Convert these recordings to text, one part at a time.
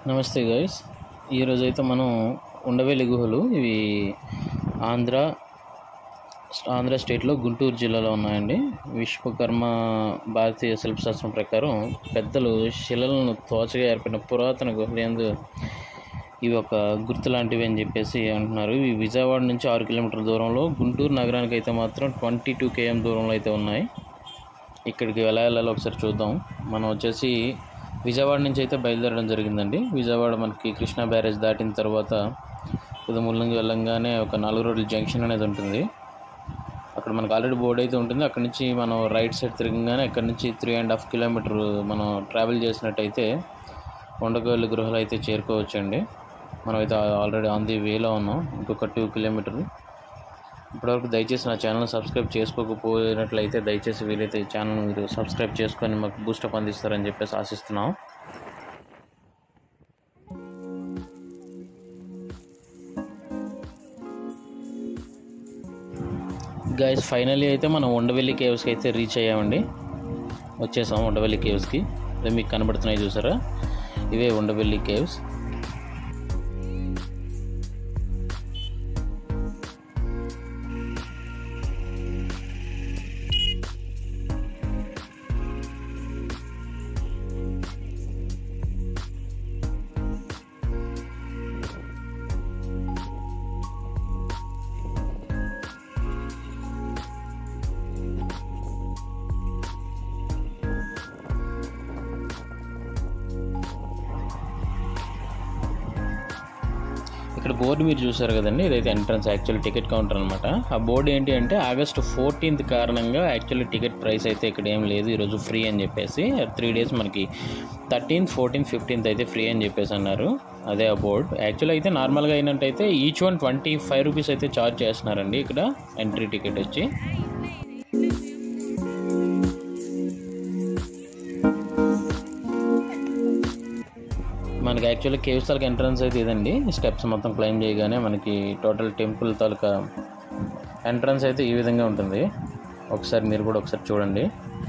నమస్తే గైస్ ఈరోజు అయితే మనం ఉండవేలి గుహలు ఇవి ఆంధ్ర ఆంధ్ర స్టేట్లో గుంటూరు జిల్లాలో ఉన్నాయండి విశ్వకర్మ భారతీయ శిల్పశాస్త్రం ప్రకారం పెద్దలు శిలలను తోచగా ఏర్పడిన పురాతన గుహలు ఎందు ఇవి ఒక గుర్తు లాంటివి అని చెప్పేసి అంటున్నారు ఇవి విజయవాడ నుంచి ఆరు కిలోమీటర్ల దూరంలో గుంటూరు నగరానికి అయితే మాత్రం ట్వంటీ టూ కేఎం దూరంలో అయితే ఉన్నాయి ఇక్కడికి ఎలా వెళ్ళాలో ఒకసారి చూద్దాం మనం వచ్చేసి విజయవాడ నుంచి అయితే బయలుదేరడం జరిగిందండి విజయవాడ మనకి కృష్ణా బ్యారేజ్ దాటిన తర్వాత కొద్దిగా ముల్లంగి వెళ్ళంగానే ఒక నాలుగు రోడ్ల జంక్షన్ అనేది ఉంటుంది అక్కడ మనకు ఆల్రెడీ బోర్డు అయితే ఉంటుంది అక్కడ నుంచి మనం రైట్ సైడ్ తిరగగానే అక్కడ నుంచి త్రీ అండ్ హాఫ్ కిలోమీటర్ మనం ట్రావెల్ చేసినట్టయితే ఉండగోలు గృహాలు అయితే చేరుకోవచ్చండి మనం అయితే ఆల్రెడీ ఆన్ ది వేలో ఉన్నాం ఇంకొక టూ కిలోమీటర్లు ఇప్పటివరకు దయచేసి నా ఛానల్ సబ్స్క్రైబ్ చేసుకోకపోయినట్లయితే దయచేసి వీలైతే ఈ ఛానల్ మీరు సబ్స్క్రైబ్ చేసుకొని మాకు బూస్టప్ అందిస్తారని చెప్పేసి ఆశిస్తున్నాం గైస్ ఫైనల్లీ అయితే మనం ఉండవెల్లి కేవ్స్కి అయితే రీచ్ అయ్యామండి వచ్చేసాం ఉండవెల్లి కేవ్స్కి ఇదే మీకు కనబడుతున్నాయి చూసారా ఇవే ఉండవెల్లి కేవ్స్ ఇక్కడ బోర్డు మీరు చూసారు కదండి ఇదైతే ఎంట్రన్స్ యాక్చువల్ టికెట్ కౌంటర్ అనమాట ఆ బోర్డు ఏంటి అంటే ఆగస్ట్ ఫోర్టీన్త్ కారణంగా యాక్చువల్లీ టికెట్ ప్రైస్ అయితే ఇక్కడ ఏం లేదు ఈరోజు ఫ్రీ అని చెప్పేసి త్రీ డేస్ మనకి థర్టీన్త్ ఫోర్టీన్త్ ఫిఫ్టీన్త్ అయితే ఫ్రీ అని చెప్పేసి అన్నారు అదే ఆ బోర్డు యాక్చువల్ అయితే నార్మల్గా అయినట్టయితే each one twenty five rupees అయితే ఛార్జ్ చేస్తున్నారండి ఇక్కడ ఎంట్రీ టికెట్ వచ్చి మనకి యాక్చువల్లీ కేవ్స్ తాలూకా ఎంట్రన్స్ అయితే ఇదండి స్టెప్స్ మొత్తం క్లైమ్ చేయగానే మనకి టోటల్ టెంపుల్ తాలూకా ఎంట్రన్స్ అయితే ఈ విధంగా ఉంటుంది ఒకసారి మీరు కూడా ఒకసారి చూడండి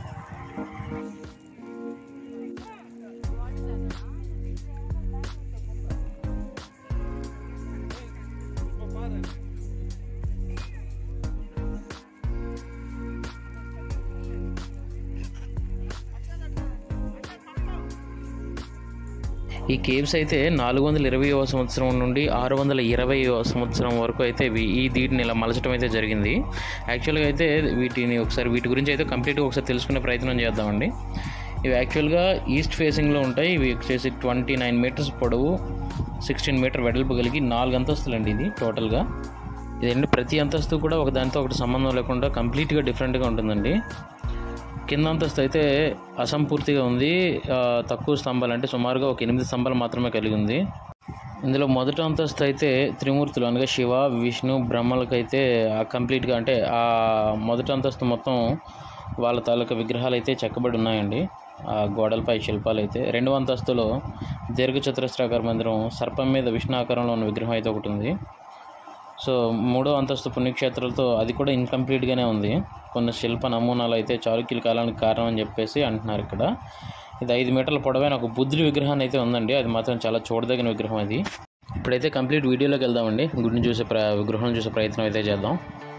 ఈ కేవ్స్ అయితే నాలుగు వందల ఇరవైవ సంవత్సరం నుండి ఆరు వందల ఇరవై సంవత్సరం వరకు అయితే ఇవి- ఈ వీటిని ఇలా మలచడం అయితే జరిగింది యాక్చువల్గా అయితే వీటిని ఒకసారి వీటి గురించి అయితే కంప్లీట్గా ఒకసారి తెలుసుకునే ప్రయత్నం చేద్దామండి ఇవి యాక్చువల్గా ఈస్ట్ ఫేసింగ్లో ఉంటాయి ఇవి వచ్చేసి ట్వంటీ నైన్ మీటర్స్ పొడవు సిక్స్టీన్ మీటర్ వెడల్పు కలిగి నాలుగు అంతస్తులు అండి ఇది టోటల్గా ఇదండి ప్రతి అంతస్తు కూడా ఒక దానితో ఒకటి సంబంధం లేకుండా కంప్లీట్గా డిఫరెంట్గా ఉంటుందండి కింద అంతస్తు అయితే అసంపూర్తిగా ఉంది ఆ, తక్కువ స్తంభాలు అంటే సుమారుగా ఒక ఎనిమిది స్తంభాలు మాత్రమే కలిగి ఉంది ఇందులో మొదటి అంతస్తు అయితే త్రిమూర్తులు అనగా శివ విష్ణు బ్రహ్మలకైతే ఆ కంప్లీట్గా అంటే ఆ మొదటి అంతస్తు మొత్తం వాళ్ళ తాలూకా విగ్రహాలు అయితే చెక్కబడి ఉన్నాయండి ఆ గోడలపై శిల్పాలు అయితే రెండవ అంతస్తులో దీర్ఘచతురస్రాకార మందిరం సర్పం మీద విష్ణు ఆకారంలో ఉన్న విగ్రహం అయితే ఒకటి ఉంది సో మూడో అంతస్తు పుణ్యక్షేత్రాలతో అది కూడా ఇన్కంప్లీట్గానే ఉంది కొన్ని శిల్ప నమూనాలు అయితే చాళుక్యుల కాలానికి కారణం అని చెప్పేసి అంటున్నారు ఇక్కడ ఇది ఐదు మీటర్ల పొడవైన ఒక బుద్ధుడి విగ్రహాన్ని అయితే ఉందండి అది మాత్రం చాలా చూడదగిన విగ్రహం అది ఇప్పుడైతే కంప్లీట్ వీడియోలోకి వెళ్దామండి గుడిని చూసే ప్ర విగ్రహం చూసే ప్రయత్నం అయితే చేద్దాం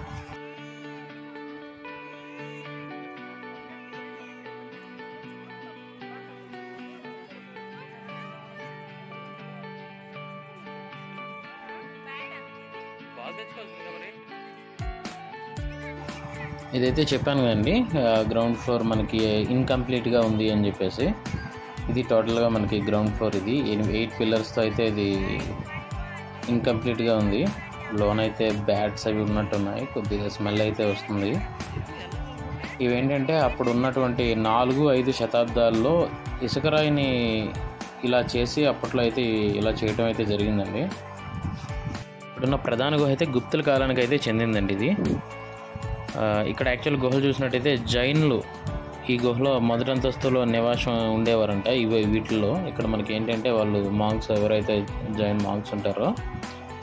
ఇదైతే చెప్పాను కదండి గ్రౌండ్ ఫ్లోర్ మనకి ఇన్కంప్లీట్గా ఉంది అని చెప్పేసి ఇది టోటల్గా మనకి గ్రౌండ్ ఫ్లోర్ ఇది ఎయిట్ పిల్లర్స్తో అయితే ఇది ఇన్కంప్లీట్గా ఉంది లోన్ అయితే బ్యాట్స్ అవి ఉన్నట్టున్నాయి కొద్దిగా స్మెల్ అయితే వస్తుంది ఇవేంటంటే అప్పుడు ఉన్నటువంటి నాలుగు ఐదు శతాబ్దాల్లో ఇసుకరాయిని ఇలా చేసి అప్పట్లో అయితే ఇలా చేయడం అయితే జరిగిందండి ఇప్పుడున్న ప్రధాన గుహ అయితే గుప్తుల కాలానికి అయితే చెందిందండి ఇది ఆ, ఇక్కడ యాక్చువల్ గుహలు చూసినట్టయితే జైన్లు ఈ గుహలో మొదటి అంతస్తులో నివాసం ఉండేవారంట ఇవి వీటిల్లో ఇక్కడ మనకి ఏంటంటే వాళ్ళు మాంగ్స్ ఎవరైతే జైన్ మాంగ్స్ ఉంటారో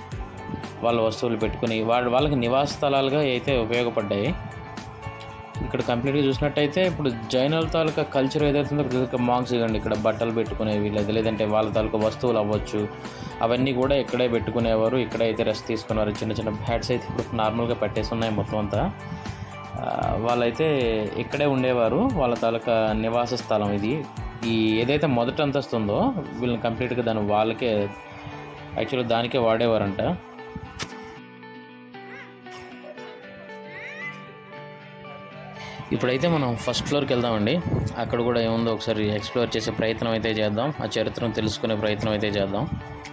వాళ్ళ వస్తువులు పెట్టుకుని వాళ్ళ వాళ్ళకి నివాస స్థలాలుగా అయితే ఉపయోగపడ్డాయి ఇక్కడ ఇక్కడ కంప్లీట్గా చూసినట్టయితే ఇప్పుడు జైనుల తాలూకా కల్చర్ ఏదైతే ఉందో ప్రతి ఒక్క మాంక్స్ ఇవ్వండి ఇక్కడ బట్టలు పెట్టుకునేవి లేదా లేదంటే వాళ్ళ తాలూకా వస్తువులు అవ్వచ్చు అవన్నీ కూడా ఇక్కడే పెట్టుకునేవారు ఇక్కడే అయితే రెస్ట్ తీసుకునేవారు చిన్న చిన్న బ్యాట్స్ అయితే ఇప్పుడు నార్మల్గా పెట్టేసి ఉన్నాయి మొత్తం అంతా ఆ, వాళ్ళైతే ఇక్కడే ఉండేవారు వాళ్ళ తాలూకా నివాస స్థలం ఇది ఈ ఏదైతే మొదటి అంతస్తు ఉందో వీళ్ళని కంప్లీట్గా దాని వాళ్ళకే యాక్చువల్గా దానికే వాడేవారంట ఇప్పుడైతే మనం ఫస్ట్ ఫ్లోర్కి వెళ్దామండి అక్కడ కూడా ఏముందో ఒకసారి ఎక్స్ప్లోర్ చేసే ప్రయత్నం అయితే చేద్దాం ఆ చరిత్రను తెలుసుకునే ప్రయత్నం అయితే చేద్దాం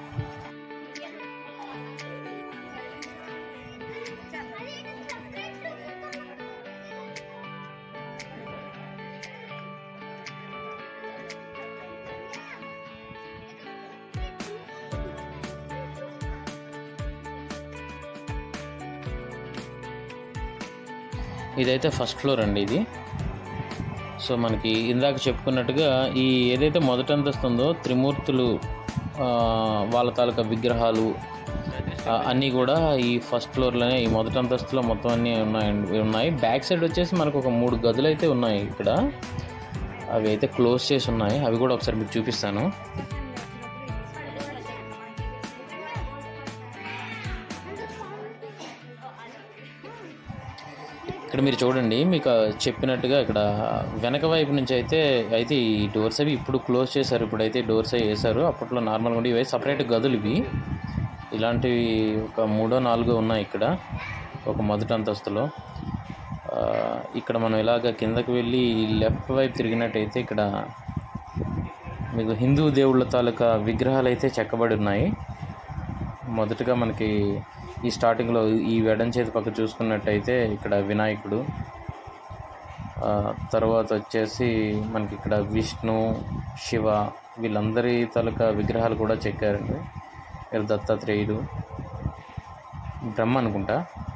ఇదైతే ఫస్ట్ ఫ్లోర్ అండి ఇది సో మనకి ఇందాక చెప్పుకున్నట్టుగా ఈ ఏదైతే మొదటి అంతస్తు ఉందో త్రిమూర్తులు ఆ, వాళ్ళ తాలూకా విగ్రహాలు ఆ, అన్నీ కూడా ఈ ఫస్ట్ ఫ్లోర్లోనే ఈ మొదటి అంతస్తులో మొత్తం అన్నీ ఉన్నాయండి ఉన్నాయి బ్యాక్ సైడ్ వచ్చేసి మనకు ఒక మూడు గదులు అయితే ఉన్నాయి ఇక్కడ అవి అయితే క్లోజ్ చేసి ఉన్నాయి అవి కూడా ఒకసారి మీకు చూపిస్తాను ఇక్కడ మీరు చూడండి మీకు చెప్పినట్టుగా ఇక్కడ వెనక వైపు నుంచి అయితే అయితే ఈ డోర్స్ అవి ఇప్పుడు క్లోజ్ చేశారు ఇప్పుడైతే డోర్స్ అవి వేశారు అప్పట్లో నార్మల్గా ఉండి ఇవి సపరేట్ గదులు ఇవి ఇలాంటివి ఒక మూడో నాలుగో ఉన్నాయి ఇక్కడ ఒక మొదటి అంతస్తులో ఆ, ఇక్కడ మనం ఇలాగ కిందకి వెళ్ళి లెఫ్ట్ వైపు తిరిగినట్టయితే ఇక్కడ మీకు హిందూ దేవుళ్ళ తాలూకా విగ్రహాలు అయితే చెక్కబడి ఉన్నాయి మొదటగా మనకి ఈ స్టార్టింగ్లో ఈ వెడం చేతి పక్క చూసుకున్నట్టయితే ఇక్కడ వినాయకుడు ఆ, తర్వాత వచ్చేసి మనకి ఇక్కడ విష్ణు శివ వీళ్ళందరి తాలూకా విగ్రహాలు కూడా చెక్కారండి ఇక్కడ దత్తాత్రేయుడు బ్రహ్మ అనుకుంటా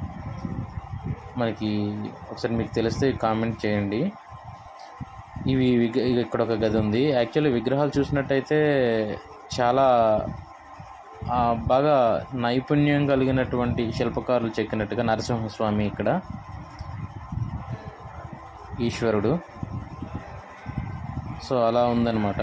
మనకి ఒకసారి మీకు తెలిస్తే కామెంట్ చేయండి ఇవి విగ్- ఇగ ఇక్కడ ఒక గది ఉంది యాక్చువల్లీ విగ్రహాలు చూసినట్టయితే చాలా ఆ, బాగా నైపుణ్యం కలిగినటువంటి శిల్పకారులు చెక్కినట్టుగా నరసింహస్వామి ఇక్కడ ఈశ్వరుడు సో అలా ఉందన్నమాట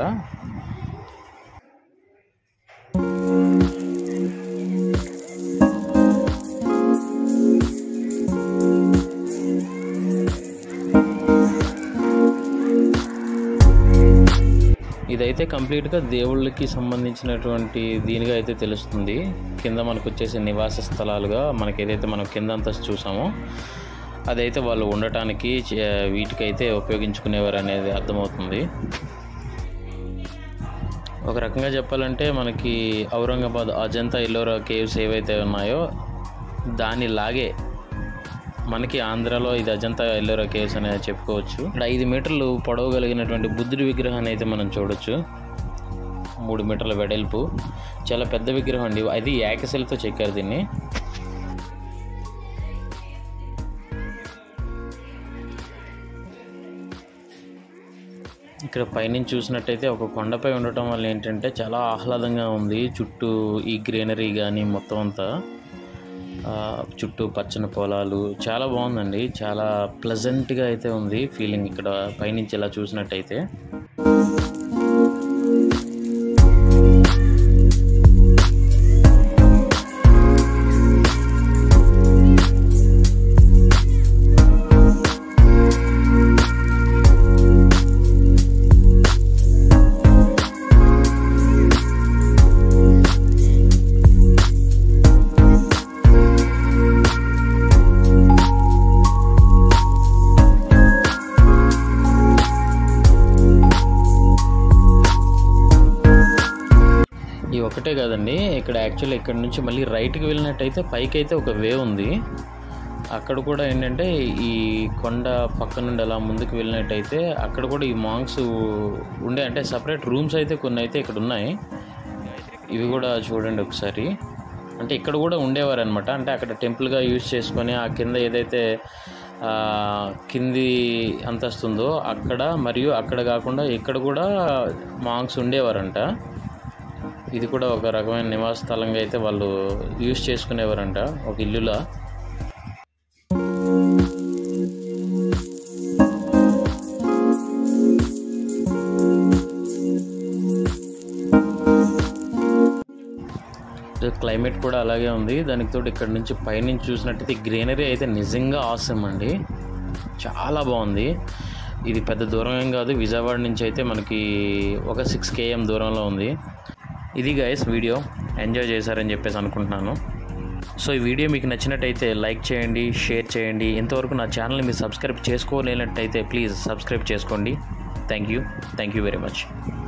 ఇదైతే కంప్లీట్గా దేవుళ్ళకి సంబంధించినటువంటి దీనిగా అయితే తెలుస్తుంది కింద మనకు వచ్చేసి నివాస స్థలాలుగా మనకి ఏదైతే మనం కింద అంతస్తు చూసామో అదైతే వాళ్ళు ఉండటానికి చే- వీటికైతే ఉపయోగించుకునేవారు అనేది అర్థమవుతుంది ఒక రకంగా చెప్పాలంటే మనకి ఔరంగాబాద్ అజంతా ఎల్లోరా కేవ్స్ ఏవైతే ఉన్నాయో దానిలాగే మనకి ఆంధ్రాలో ఇది అజంతా ఎల్లోరా కేవ్స్ అనేది చెప్పుకోవచ్చు ఇక్కడ ఐదు మీటర్లు పొడవు కలిగినటువంటి బుద్ధుడి విగ్రహాన్ని అయితే మనం చూడొచ్చు మూడు మీటర్ల వెడల్పు చాలా పెద్ద విగ్రహం అండి అది ఏకశిలతో చెక్కారు దీన్ని ఇక్కడ పైనుంచి చూసినట్టయితే ఒక కొండపై ఉండటం వల్ల ఏంటంటే చాలా ఆహ్లాదంగా ఉంది చుట్టూ ఈ గ్రీనరీ కానీ మొత్తం అంతా ఆ, చుట్టూ పచ్చని పొలాలు చాలా బాగుందండి చాలా ప్లజెంట్గా అయితే ఉంది ఫీలింగ్ ఇక్కడ పైనుంచి ఇలా చూసినట్టయితే ఈ ఒకటే కాదండి ఇక్కడ యాక్చువల్లీ ఇక్కడ నుంచి మళ్ళీ రైట్కి వెళ్ళినట్టయితే పైకి అయితే ఒక వే ఉంది అక్కడ కూడా ఏంటంటే ఈ కొండ పక్క నుండి అలా ముందుకు వెళ్ళినట్టయితే అక్కడ కూడా ఈ మాంగ్స్ ఉండే అంటే సపరేట్ రూమ్స్ అయితే కొన్ని అయితే ఇక్కడ ఉన్నాయి ఇవి కూడా చూడండి ఒకసారి అంటే ఇక్కడ కూడా ఉండేవారు అనమాట అంటే అక్కడ టెంపుల్గా యూజ్ చేసుకొని ఆ కింద ఏదైతే ఆ, కింది అంతస్తుందో అక్కడ మరియు అక్కడ కాకుండా ఇక్కడ కూడా మాంగ్స్ ఉండేవారంట ఇది కూడా ఒక రకమైన నివాస స్థలంగా అయితే వాళ్ళు యూజ్ చేసుకునేవారంట ఒక ఇల్లులా క్లైమేట్ కూడా అలాగే ఉంది దానికి తోడు ఇక్కడ నుంచి పైనుంచి చూసినట్టయితే గ్రీనరీ అయితే నిజంగా ఆసమ్ అండి చాలా బాగుంది ఇది పెద్ద దూరం ఏం కాదు విజయవాడ నుంచి అయితే మనకి ఒక సిక్స్ కేఎం దూరంలో ఉంది ఇది గైస్ వీడియో ఎంజాయ్ చేశారని చెప్పేసి అనుకుంటున్నాను సో ఈ వీడియో మీకు నచ్చినట్టయితే లైక్ చేయండి షేర్ చేయండి ఇంతవరకు నా ఛానల్ని మీరు సబ్స్క్రైబ్ చేసుకోలేనట్టయితే ప్లీజ్ సబ్స్క్రైబ్ చేసుకోండి thank you thank you very much